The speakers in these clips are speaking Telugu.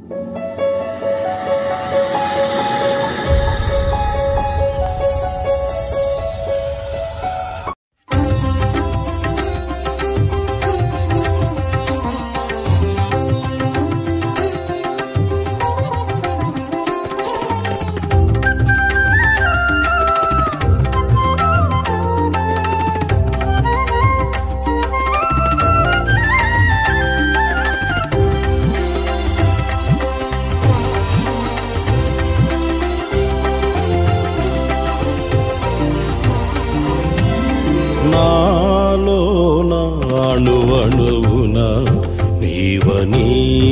నాలోన అణువణువున నీవని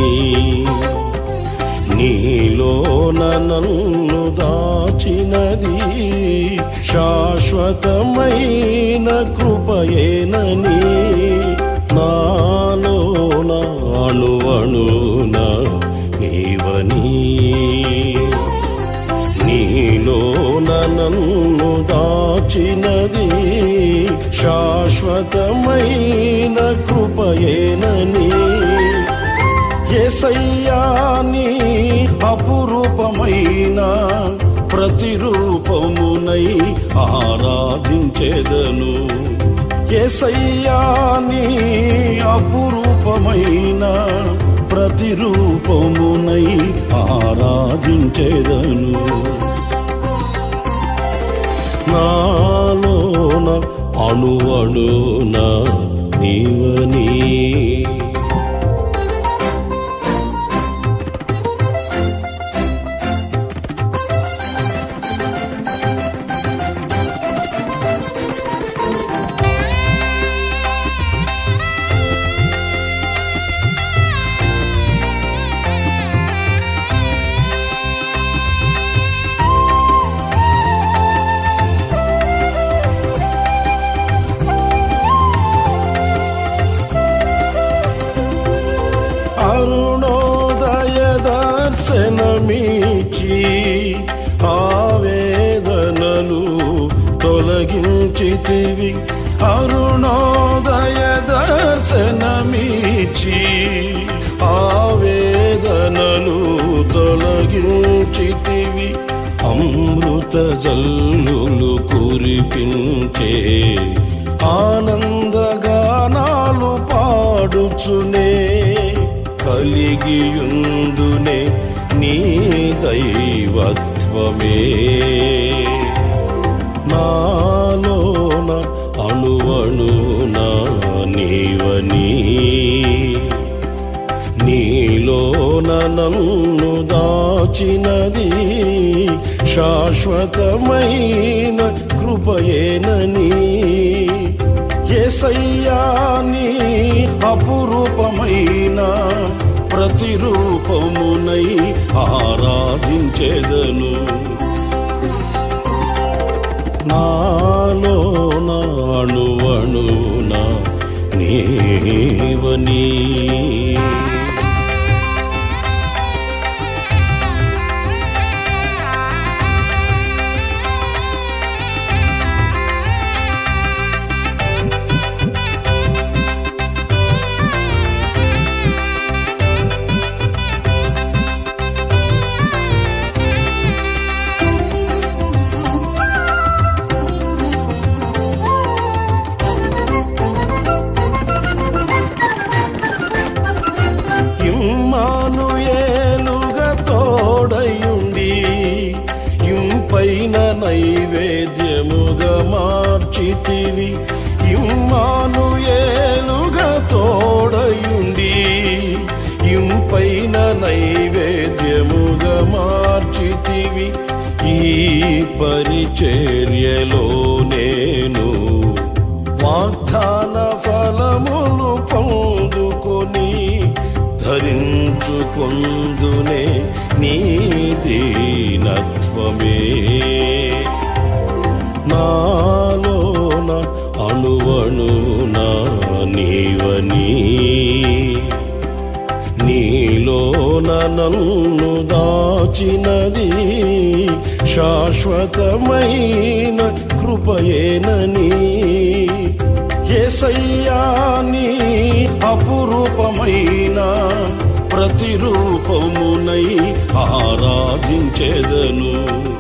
నీలోన నన్ను దాచినది శాశ్వతమైన కృపయేనని నాలోన అణువణువున నీవని నీలోన నన్ను దాచినది శాశ్వతమైన కృపయేనని ఎసయ్యాని అపురూపమైన ప్రతిరూపమునై ఆరాధించెదను ఎసయ్యాని అపురూపమైన ప్రతిరూపమునై ఆరాధించెదను నాలోన అణువణున నీవని అరుణోదయ దర్శనమిచి ఆవేదనలు తొలగించితివి అరుణోదయ దర్శనమిచి ఆవేదనలు తొలగించితివి అమృత జల్లులు కురిపించే ఆనందగానాలు పాడుచునే కలిగియుందునే నీ దైవత్వమే నాలోన అణువణున నీవని నీలోన నన్ను దాచినది శాశ్వతమైన కృపయేనని ఎసయ్యాని అపురూపమైన ప్రతిరూపమునై ఆరాధించెదను నాలోన అణువణున నీవని ఇమ్మానుయేలుగా తోడయుండి ఇంపైన నైవేద్యముగా మార్చితివి ఇమ్మానుయేలుగా తోడయుండి ఇంపైన నైవేద్యముగా మార్చితివి ఈ పరిచర్యలో నేను వాగ్దాన ఫలములు పొందుకొని ధరించుకొందునే నీ దీనత్వమే నాలోన అణువణున నీవని నీలోన నన్ను దాచినది శాశ్వతమైన కృపయేనని ఎసయ్యాని అపురూపమైన ప్రతిరూపమునై ఆరాధించెదను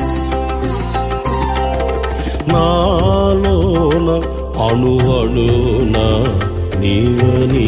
నాలోన అణువణున నీవని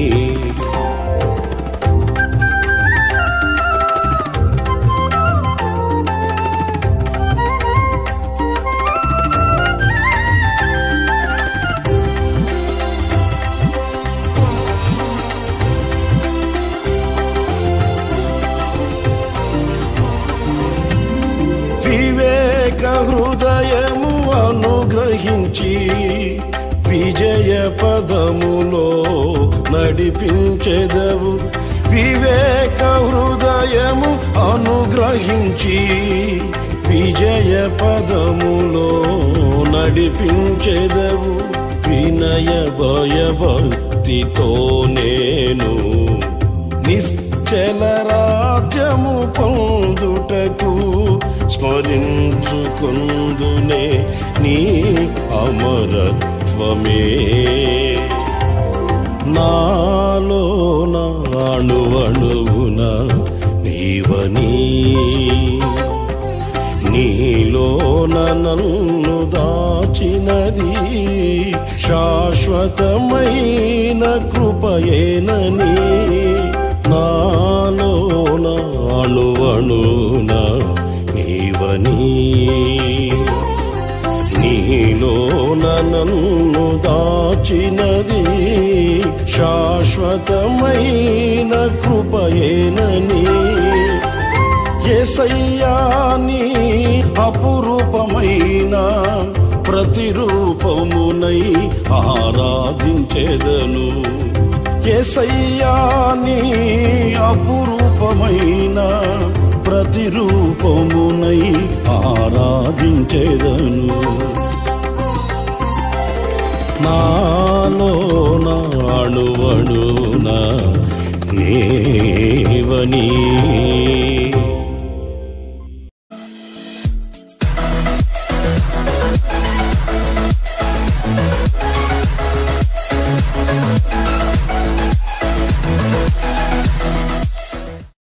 వివేక హృదయము అనుగ్రహించి విజయ పదములో నడిపించెదవు వివేక హృదయము అనుగ్రహించి విజయ పదములో నడిపించెదవు వినయ భయభక్తితో నేను నిశ్చల రాజ్యము పొందుటకు స్మరించుకుందునే నీ అమరత్వమే నాలో అణువణువున నీవని నీలోన నన్ను దాచినది శాశ్వతమైన కృపయేనని నాలోన అణువణున నీవని నీలోన నన్ను దాచినది శాశ్వతమైన కృపయేనని ఎసయ్యాని అపురూపమైన ప్రతిరూపమునై ఆరాధించెదను ఎసయ్యాని అపురూపమైన ప్రతిరూపమునై ఆరాధించెదను నాలో అణువణున నీవనీ